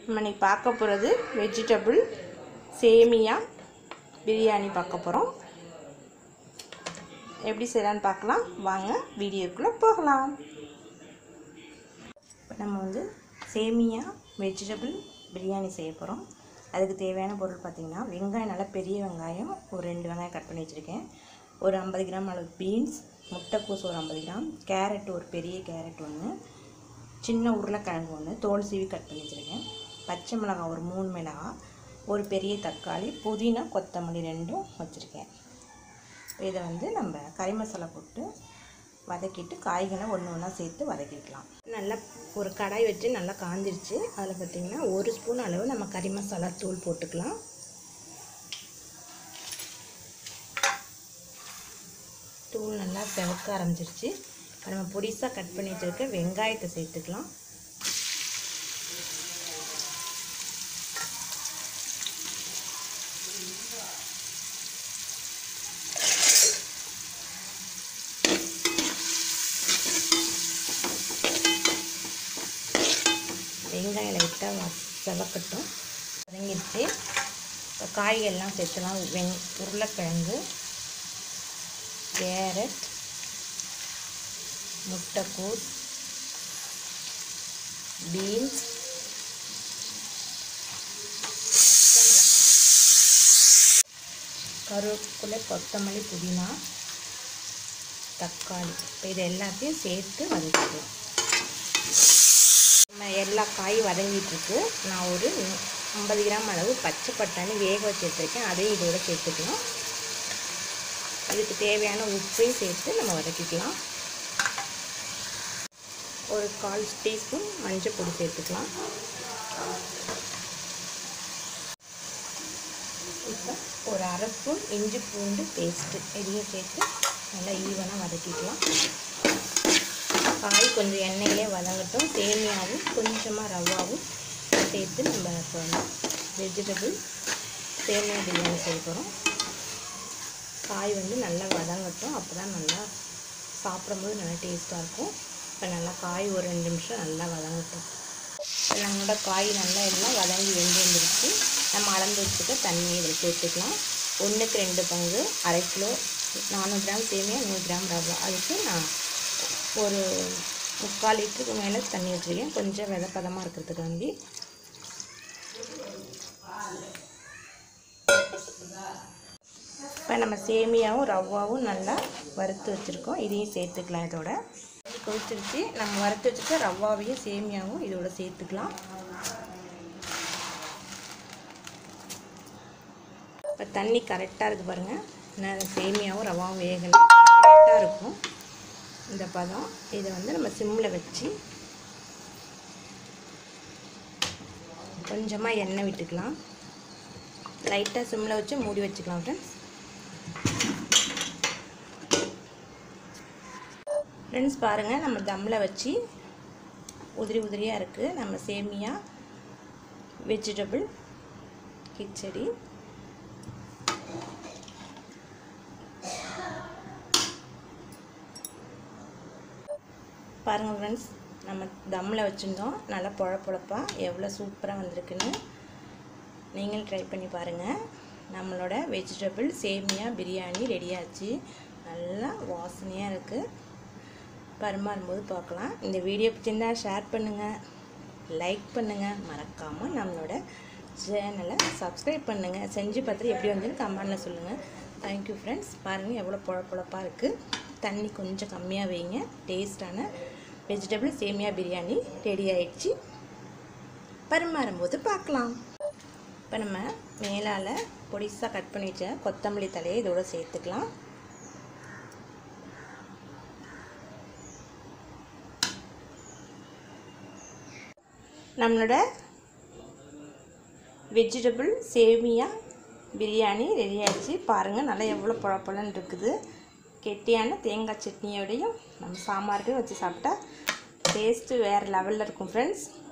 நம்ம இன்னைக்கு பார்க்க போகிறது வெஜிடபிள் சேமியா பிரியாணி பார்க்க போகிறோம் எப்படி செய்யலான்னு பார்க்கலாம் வாங்க வீடியோக்குள்ளே போகலாம் இப்போ நம்ம வந்து சேமியா வெஜிடபிள் பிரியாணி செய்ய போகிறோம் அதுக்கு தேவையான பொருள் பார்த்திங்கன்னா வெங்காயம் நல்லா பெரிய வெங்காயம் ஒரு ரெண்டு வெங்காயம் கட் பண்ணி வச்சுருக்கேன் ஒரு ஐம்பது கிராம் அளவு பீன்ஸ் முட்டைக்கோஸ் ஒரு ஐம்பது கிராம் கேரட் ஒரு பெரிய கேரட் ஒன்று சின்ன உருளைக்கிழங்கு ஒன்று தோல் சீவி கட் பண்ணி வச்சுருக்கேன் பச்சை மிளகாய் ஒரு மூணு மிளகாய் ஒரு பெரிய தக்காளி புதினா கொத்தமல்லி ரெண்டும் வச்சுருக்கேன் இதை வந்து நம்ம கறி மசாலா போட்டு வதக்கிட்டு காய்களை ஒன்று ஒன்றா சேர்த்து வதக்கிக்கலாம் நல்லா ஒரு கடாய் வச்சு நல்லா காந்திருச்சு அதில் பார்த்திங்கன்னா ஒரு ஸ்பூன் அளவு நம்ம கறி மசாலா தூள் போட்டுக்கலாம் தூள் நல்லா செவக்க ஆரம்பிச்சிருச்சு இப்போ நம்ம பொடிசாக கட் பண்ணி வச்சுருக்க வெங்காயத்தை சேர்த்துக்கலாம் வெங்காயம் லைட்டாக செவக்கட்டும் வதங்கிடுச்சு இப்போ காய்கள்லாம் சேர்த்துலாம் வெங் உருளைக்கிழங்கு கேரட் முட்டைக்கூஸ் பீன்ஸ் கருவேப்பிலை கொத்தமல்லி புதினா தக்காளி இப்போ இது எல்லாத்தையும் சேர்த்து வதக்கிக்கலாம் நம்ம எல்லா காய் வதங்கிட்டுருக்கு நான் ஒரு ஐம்பது கிராம் அளவு பச்சை பட்டாணி வேக வச்சு எடுத்துருக்கேன் அதையும் இதோட சேர்த்துக்கலாம் இதுக்கு தேவையான உப்பையும் சேர்த்து நம்ம வதக்கிக்கலாம் ஒரு கால் டீஸ்பூன் மஞ்சள் பொடி சேர்த்துக்கலாம் இப்போ ஒரு அரை ஸ்பூன் இஞ்சி பூண்டு பேஸ்ட்டு இதையும் சேர்த்து நல்லா ஈவனாக வதக்கிக்கலாம் காய் கொஞ்சம் எண்ணெயிலே வதங்கட்டும் சேமியாவும் கொஞ்சமாக ரவாவும் சேர்த்து நம்ம இப்போ வெஜிடபிள் சேமியா பிரியாணி செய்ய போகிறோம் காய் வந்து நல்லா வதங்கட்டும் அப்போ தான் நல்லா சாப்பிடும்போது நல்லா டேஸ்ட்டாக இருக்கும் இப்போ நல்லா காய் ஒரு ரெண்டு நிமிஷம் நல்லா வதங்கட்டும் இப்போ நம்மளோட காய் நல்லா எல்லாம் வதங்கி வெந்து வந்துருச்சு நம்ம அளந்து வச்சுக்க தண்ணியை இதில் சேர்த்துக்கலாம் ஒன்றுக்கு ரெண்டு பங்கு அரை கிலோ நானூறு கிராம் சேமியா நூறு கிராம் ரவா அதுக்கு நான் ஒரு முக்கால் லிட்டருக்கு மேலே தண்ணி வச்சுருக்கேன் கொஞ்சம் வித பதமாக இருக்கிறதுக்காண்டி இப்போ நம்ம சேமியாவும் ரவாவும் நல்லா வறுத்து வச்சுருக்கோம் இதையும் சேர்த்துக்கலாம் இதோட கொதிச்சிருச்சு நம்ம வறுத்து வச்சுருக்க ரவாவையும் சேமியாவும் இதோட சேர்த்துக்கலாம் இப்போ தண்ணி கரெக்டாக இருக்குது பாருங்கள் நான் சேமியாவும் ரவாவும் வேகலை கரெக்டாக இருக்கும் இந்த பதம் இதை வந்து நம்ம சிம்மில் வச்சு கொஞ்சமாக எண்ணெய் விட்டுக்கலாம் லைட்டாக சிம்மில் வச்சு மூடி வச்சுக்கலாம் ஃப்ரெண்ட்ஸ் ஃப்ரெண்ட்ஸ் பாருங்கள் நம்ம தம்மில் வச்சு உதிரி உதிரியாக இருக்குது நம்ம சேமியா வெஜிடபிள் கிச்சடி பாருங்கள் ஃப்ரெண்ட்ஸ் நம்ம தம்மில் வச்சுருந்தோம் நல்லா பொழ பொழப்பாக எவ்வளோ சூப்பராக வந்திருக்குன்னு நீங்களும் ட்ரை பண்ணி பாருங்கள் நம்மளோட வெஜிடபிள் சேமியா பிரியாணி ரெடியாச்சு நல்லா வாசனையாக இருக்குது பரிமாறும்போது பார்க்கலாம் இந்த வீடியோ பிடிச்சிருந்தா ஷேர் பண்ணுங்கள் லைக் பண்ணுங்கள் மறக்காமல் நம்மளோட சேனலை சப்ஸ்கிரைப் பண்ணுங்கள் செஞ்சு பார்த்துட்டு எப்படி வந்துன்னு கமெண்டில் சொல்லுங்கள் தேங்க்யூ ஃப்ரெண்ட்ஸ் பாருங்கள் எவ்வளோ பொழ பொழப்பாக இருக்குது தண்ணி கொஞ்சம் கம்மியாக வைங்க டேஸ்டான வெஜிடபிள் சேமியா பிரியாணி ரெடி ஆயிடுச்சு பரிமாறும்போது பார்க்கலாம் இப்போ நம்ம மேலால் பொடிசாக கட் பண்ணி வச்ச கொத்தமல்லி தலையை இதோட சேர்த்துக்கலாம் நம்மளோட வெஜிடபிள் சேமியா பிரியாணி ரெடி ஆகிடுச்சு பாருங்கள் நல்லா எவ்வளோ பழப்பழன்னு இருக்குது கெட்டியான தேங்காய் சட்னியோடையும் நம்ம சாம்பாருக்கும் வச்சு சாப்பிட்டா டேஸ்ட்டு வேறு லெவலில் இருக்கும் ஃப்ரெண்ட்ஸ்